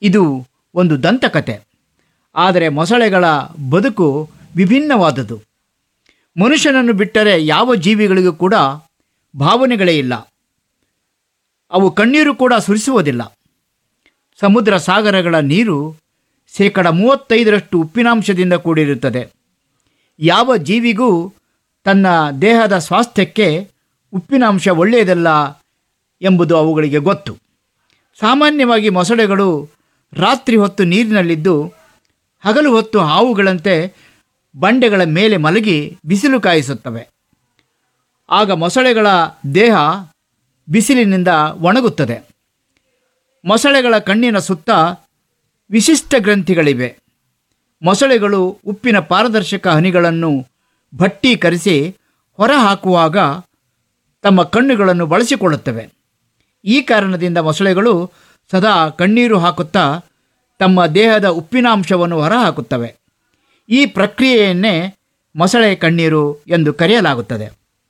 ಇದು ಒಂದು ದಂತಕತೆ ಆದರೆ ಮೊಸಳೆಗಳ ಬದುಕು ವಿಭಿನ್ನವಾದುದು ಮನುಷ್ಯನನ್ನು ಬಿಟ್ಟರೆ ಯಾವ ಜೀವಿಗಳಿಗೂ ಕೂಡ ಭಾವನೆಗಳೇ ಇಲ್ಲ ಅವು ಕಣ್ಣೀರು ಕೂಡ ಸುರಿಸುವುದಿಲ್ಲ ಸಮುದ್ರ ಸಾಗರಗಳ ನೀರು ಶೇಕಡ ಮೂವತ್ತೈದರಷ್ಟು ಉಪ್ಪಿನಾಂಶದಿಂದ ಕೂಡಿರುತ್ತದೆ ಯಾವ ಜೀವಿಗೂ ತನ್ನ ದೇಹದ ಸ್ವಾಸ್ಥ್ಯಕ್ಕೆ ಉಪ್ಪಿನಾಂಶ ಒಳ್ಳೆಯದಲ್ಲ ಎಂಬುದು ಅವುಗಳಿಗೆ ಗೊತ್ತು ಸಾಮಾನ್ಯವಾಗಿ ಮೊಸಳೆಗಳು ರಾತ್ರಿ ಹೊತ್ತು ನೀರಿನಲ್ಲಿದ್ದು ಹಗಲು ಹೊತ್ತು ಹಾವುಗಳಂತೆ ಬಂಡೆಗಳ ಮೇಲೆ ಮಲಗಿ ಬಿಸಿಲು ಕಾಯಿಸುತ್ತವೆ ಆಗ ಮೊಸಳೆಗಳ ದೇಹ ಬಿಸಿಲಿನಿಂದ ಒಣಗುತ್ತದೆ ಮೊಸಳೆಗಳ ಕಣ್ಣಿನ ಸುತ್ತ ವಿಶಿಷ್ಟ ಗ್ರಂಥಿಗಳಿವೆ ಮೊಸಳೆಗಳು ಉಪ್ಪಿನ ಪಾರದರ್ಶಕ ಹನಿಗಳನ್ನು ಭಟ್ಟೀಕರಿಸಿ ಹೊರಹಾಕುವಾಗ ತಮ್ಮ ಕಣ್ಣುಗಳನ್ನು ಬಳಸಿಕೊಳ್ಳುತ್ತವೆ ಈ ಕಾರಣದಿಂದ ಮೊಸಳೆಗಳು ಸದಾ ಕಣ್ಣೀರು ಹಾಕುತ್ತಾ ತಮ್ಮ ದೇಹದ ಉಪ್ಪಿನಾಂಶವನ್ನು ಹೊರಹಾಕುತ್ತವೆ ಈ ಪ್ರಕ್ರಿಯೆಯನ್ನೇ ಮೊಸಳೆ ಕಣ್ಣೀರು ಎಂದು ಕರೆಯಲಾಗುತ್ತದೆ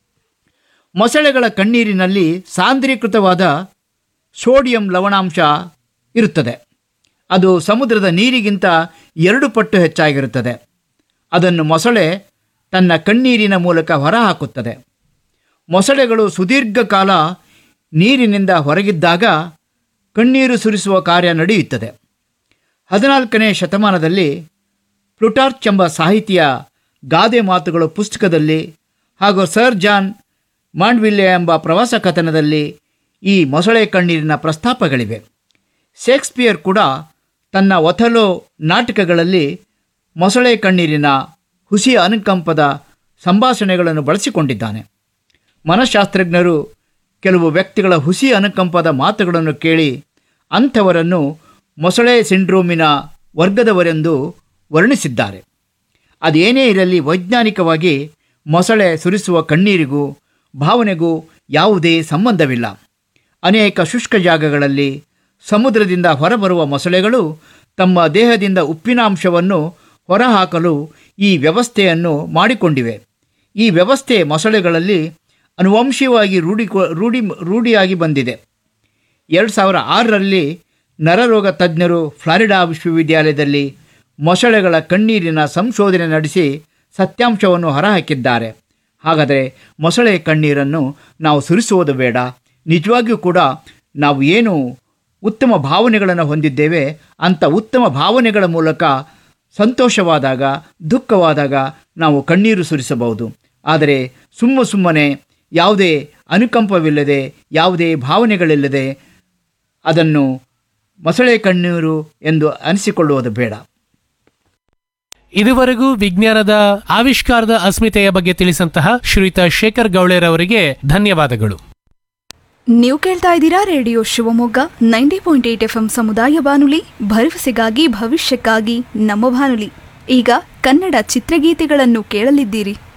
ಮೊಸಳೆಗಳ ಕಣ್ಣೀರಿನಲ್ಲಿ ಸಾಂದ್ರೀಕೃತವಾದ ಸೋಡಿಯಂ ಲವಣಾಂಶ ಇರುತ್ತದೆ ಅದು ಸಮುದ್ರದ ನೀರಿಗಿಂತ ಎರಡು ಪಟ್ಟು ಹೆಚ್ಚಾಗಿರುತ್ತದೆ ಅದನ್ನು ಮೊಸಳೆ ತನ್ನ ಕಣ್ಣೀರಿನ ಮೂಲಕ ಹೊರಹಾಕುತ್ತದೆ ಮೊಸಳೆಗಳು ಸುದೀರ್ಘ ಕಾಲ ನೀರಿನಿಂದ ಹೊರಗಿದ್ದಾಗ ಕಣ್ಣೀರು ಸುರಿಸುವ ಕಾರ್ಯ ನಡೆಯುತ್ತದೆ ಹದಿನಾಲ್ಕನೇ ಶತಮಾನದಲ್ಲಿ ಪ್ಲುಟಾರ್ಚ್ ಎಂಬ ಸಾಹಿತಿಯ ಗಾದೆ ಮಾತುಗಳು ಪುಸ್ತಕದಲ್ಲಿ ಹಾಗೂ ಸರ್ ಜಾನ್ ಮಾಂಡ್ವಿಲ್ಲೆ ಎಂಬ ಪ್ರವಾಸ ಕಥನದಲ್ಲಿ ಈ ಮೊಸಳೆ ಕಣ್ಣೀರಿನ ಪ್ರಸ್ತಾಪಗಳಿವೆ ಶೇಕ್ಸ್ಪಿಯರ್ ಕೂಡ ತನ್ನ ಒಥಲೋ ನಾಟಕಗಳಲ್ಲಿ ಮೊಸಳೆ ಕಣ್ಣೀರಿನ ಹುಸಿ ಅನುಕಂಪದ ಸಂಭಾಷಣೆಗಳನ್ನು ಬಳಸಿಕೊಂಡಿದ್ದಾನೆ ಮನಃಶಾಸ್ತ್ರಜ್ಞರು ಕೆಲವು ವ್ಯಕ್ತಿಗಳ ಹುಸಿ ಅನುಕಂಪದ ಮಾತುಗಳನ್ನು ಕೇಳಿ ಅಂಥವರನ್ನು ಮೊಸಳೆ ಸಿಂಡ್ರೋಮಿನ ವರ್ಗದವರೆಂದು ವರ್ಣಿಸಿದ್ದಾರೆ ಅದೇನೇ ಇರಲಿ ವೈಜ್ಞಾನಿಕವಾಗಿ ಮೊಸಳೆ ಸುರಿಸುವ ಕಣ್ಣೀರಿಗೂ ಭಾವನೆಗೂ ಯಾವುದೇ ಸಂಬಂಧವಿಲ್ಲ ಅನೇಕ ಶುಷ್ಕ ಜಾಗಗಳಲ್ಲಿ ಸಮುದ್ರದಿಂದ ಹೊರಬರುವ ಮೊಸಳೆಗಳು ತಮ್ಮ ದೇಹದಿಂದ ಉಪ್ಪಿನಾಂಶವನ್ನು ಹೊರಹಾಕಲು ಈ ವ್ಯವಸ್ಥೆಯನ್ನು ಮಾಡಿಕೊಂಡಿವೆ ಈ ವ್ಯವಸ್ಥೆ ಮೊಸಳೆಗಳಲ್ಲಿ ಅನುವಂಶೀಯವಾಗಿ ರೂಢಿ ರೂಢಿ ರೂಢಿಯಾಗಿ ಬಂದಿದೆ ಎರಡು ಸಾವಿರ ಆರರಲ್ಲಿ ನರರೋಗ ತಜ್ಞರು ಫ್ಲಾರಿಡಾ ವಿಶ್ವವಿದ್ಯಾಲಯದಲ್ಲಿ ಮೊಸಳೆಗಳ ಕಣ್ಣೀರಿನ ಸಂಶೋಧನೆ ನಡೆಸಿ ಸತ್ಯಾಂಶವನ್ನು ಹೊರಹಾಕಿದ್ದಾರೆ ಹಾಗಾದರೆ ಮೊಸಳೆ ಕಣ್ಣೀರನ್ನು ನಾವು ಸುರಿಸುವುದು ಬೇಡ ನಿಜವಾಗಿಯೂ ಕೂಡ ನಾವು ಏನು ಉತ್ತಮ ಭಾವನೆಗಳನ್ನು ಹೊಂದಿದ್ದೇವೆ ಅಂಥ ಉತ್ತಮ ಭಾವನೆಗಳ ಮೂಲಕ ಸಂತೋಷವಾದಾಗ ದುಃಖವಾದಾಗ ನಾವು ಕಣ್ಣೀರು ಸುರಿಸಬಹುದು ಆದರೆ ಸುಮ್ಮ ಸುಮ್ಮನೆ ಯಾವುದೇ ಅನುಕಂಪವಿಲ್ಲದೆ ಯಾವುದೇ ಭಾವನೆಗಳಿಲ್ಲದೆ ಅದನ್ನು ಮೊಸಳೆ ಕಣ್ಣೀರು ಎಂದು ಅನಿಸಿಕೊಳ್ಳುವುದು ಬೇಡ ಇದುವರೆಗೂ ವಿಜ್ಞಾನದ ಆವಿಷ್ಕಾರದ ಅಸ್ಮಿತೆಯ ಬಗ್ಗೆ ತಿಳಿಸಂತಹ ಶ್ರೀಯುತ ಶೇಖರ್ ಗೌಳೇರ್ ಅವರಿಗೆ ಧನ್ಯವಾದಗಳು ನೀವು ಕೇಳ್ತಾ ಇದ್ದೀರಾ radio Shivamogga ninety point eight F M ಸಮುದಾಯ ಬಾನುಲಿ ಭರವಸೆಗಾಗಿ ಭವಿಷ್ಯಕ್ಕಾಗಿ ನಮ್ಮ ಬಾನುಲಿ ಈಗ ಕನ್ನಡ ಚಿತ್ರಗೀತೆಗಳನ್ನು ಕೇಳಲಿದ್ದೀರಿ